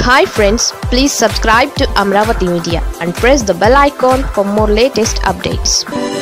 hi friends please subscribe to Amaravati media and press the bell icon for more latest updates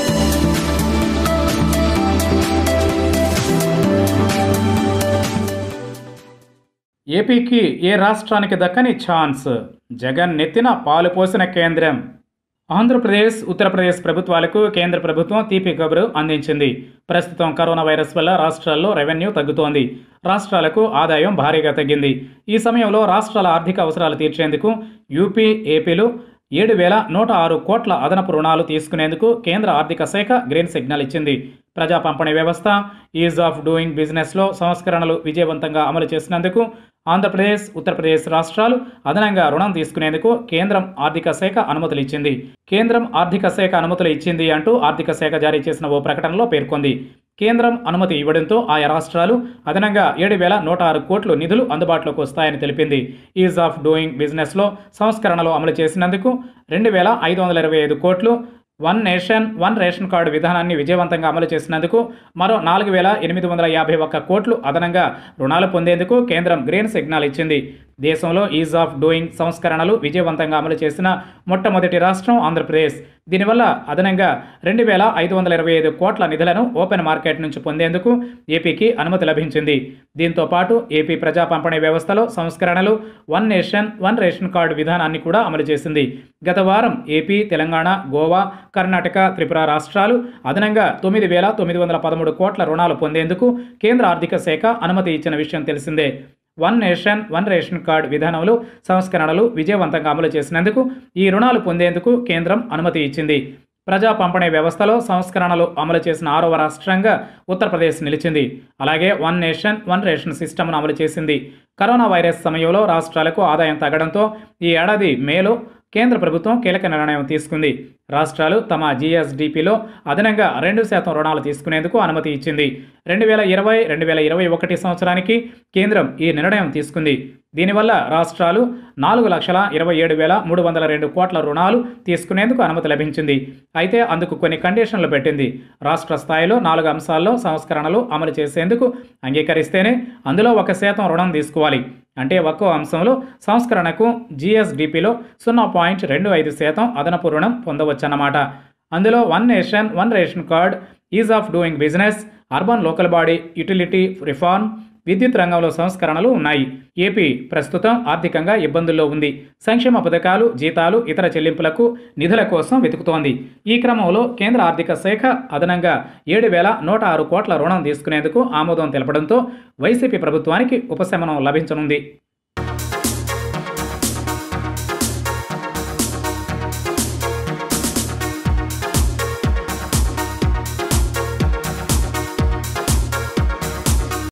ఏపీకి ఏ రాష్ట్రానికి దక్కని chance Jagan నెత్తిన పాలు పోసిన కేంద్రం ఆంధ్రప్రదేశ్ ఉత్తరప్రదేశ్ ప్రభుత్వాలకు కేంద్ర ప్రభుత్వం తీపి కబురు అందించింది ప్రస్తుతం కరోనా వైరస్ వల్ల రాష్ట్రాల్లో రెవెన్యూ తగ్గుతోంది రాష్ట్రాలకు ఆదాయం భారీగా తగ్గింది ఈ సమయంలో రాష్ట్రాల ఆర్థిక అవసరాలు తీర్చేందుకు యూపీ ఏపీలు ఏడు వేల నూట ఆరు కోట్ల అదనపు రుణాలు తీసుకునేందుకు కేంద్ర ఆర్థిక శాఖ గ్రీన్ సిగ్నల్ ఇచ్చింది ప్రజా పంపిణీ వ్యవస్థ ఈజ్ ఆఫ్ డూయింగ్ బిజినెస్లో సంస్కరణలు విజయవంతంగా అమలు చేసినందుకు ఆంధ్రప్రదేశ్ ఉత్తరప్రదేశ్ రాష్ట్రాలు అదనంగా రుణం తీసుకునేందుకు కేంద్రం ఆర్థిక శాఖ అనుమతులు ఇచ్చింది కేంద్రం ఆర్థిక శాఖ అనుమతులు ఇచ్చింది అంటూ ఆర్థిక శాఖ జారీ చేసిన ఓ ప్రకటనలో పేర్కొంది కేంద్రం అనుమతి ఇవ్వడంతో ఆయా రాష్ట్రాలు అదనంగా ఏడు వేల నూట ఆరు కోట్లు నిధులు అందుబాటులోకి వస్తాయని తెలిపింది ఈజ్ ఆఫ్ డూయింగ్ బిజినెస్లో సంస్కరణలు అమలు చేసినందుకు రెండు వేల ఐదు వందల ఇరవై ఐదు కోట్లు one nation one ration card విధానాన్ని విజయవంతంగా అమలు చేసినందుకు మరో నాలుగు వేల ఎనిమిది వందల యాభై ఒక్క కోట్లు అదనంగా రుణాలు పొందేందుకు కేంద్రం గ్రీన్ సిగ్నల్ ఇచ్చింది దేశంలో ఈజ్ ఆఫ్ డూయింగ్ సంస్కరణలు విజయవంతంగా అమలు చేసిన మొట్టమొదటి రాష్ట్రం ఆంధ్రప్రదేశ్ దీనివల్ల అదనంగా రెండు వేల ఐదు వందల ఇరవై ఐదు కోట్ల నిధులను ఓపెన్ మార్కెట్ నుంచి పొందేందుకు ఏపీకి అనుమతి లభించింది దీంతో పాటు ఏపీ ప్రజా పంపిణీ వ్యవస్థలో సంస్కరణలు one nation one ration card విధానాన్ని కూడా అమలు చేసింది గత వారం ఏపీ తెలంగాణ గోవా కర్ణాటక త్రిపుర రాష్ట్రాలు అదనంగా తొమ్మిది వేల తొమ్మిది వందల పదమూడు కోట్ల రుణాలు పొందేందుకు కేంద్ర ఆర్థిక శాఖ అనుమతి ఇచ్చిన విషయం తెలిసిందే one nation one ration card విధానంలో సంస్కరణలు విజయవంతంగా అమలు చేసినందుకు ఈ రుణాలు పొందేందుకు కేంద్రం అనుమతి ఇచ్చింది ప్రజా పంపిణీ వ్యవస్థలో సంస్కరణలు అమలు చేసిన ఆరవ రాష్ట్రంగా ఉత్తరప్రదేశ్ నిలిచింది అలాగే వన్ నేషన్ వన్ రేషన్ సిస్టమ్ను అమలు చేసింది కరోనా వైరస్ సమయంలో రాష్ట్రాలకు ఆదాయం తగ్గడంతో ఈ ఏడాది మేలో కేంద్ర ప్రభుత్వం కీలక నిర్ణయం తీసుకుంది రాష్ట్రాలు తమ జీఎస్డిపిలో అదనంగా రెండు శాతం రుణాలు తీసుకునేందుకు అనుమతి ఇచ్చింది రెండు వేల ఇరవై రెండు వేల ఇరవై ఒకటి సంవత్సరానికి కేంద్రం ఈ నిర్ణయం తీసుకుంది దీనివల్ల రాష్ట్రాలు నాలుగు లక్షల ఇరవై ఏడు వేల మూడు వందల రెండు కోట్ల రుణాలు తీసుకునేందుకు అనుమతి లభించింది అయితే అందుకు కొన్ని కండిషన్లు పెట్టింది రాష్ట్ర స్థాయిలో నాలుగు అంశాల్లో సంస్కరణలు అమలు చేసేందుకు అంగీకరిస్తేనే అందులో ఒక శాతం రుణం తీసుకోవాలి అంటే ఒక్కో అంశంలో సంస్కరణకు జిఎస్డిపిలో సున్నా పాయింట్ రెండు ఐదు శాతం అదనపు రుణం పొందవచ్చన్నమాట అందులో one nation one ration card ease of doing business urban local body utility reform విద్యుత్ రంగంలో సంస్కరణలు ఉన్నాయి ఏపీ ప్రస్తుతం ఆర్థికంగా ఇబ్బందుల్లో ఉంది సంక్షేమ పథకాలు జీతాలు ఇతర చెల్లింపులకు నిధుల కోసం వెతుకుతోంది ఈ క్రమంలో కేంద్ర ఆర్థిక శాఖ అదనంగా ఏడు వేల నూట ఆరు కోట్ల రుణం తీసుకునేందుకు ఆమోదం తెలపడంతో వైసీపీ ప్రభుత్వానికి ఉపశమనం లభించనుంది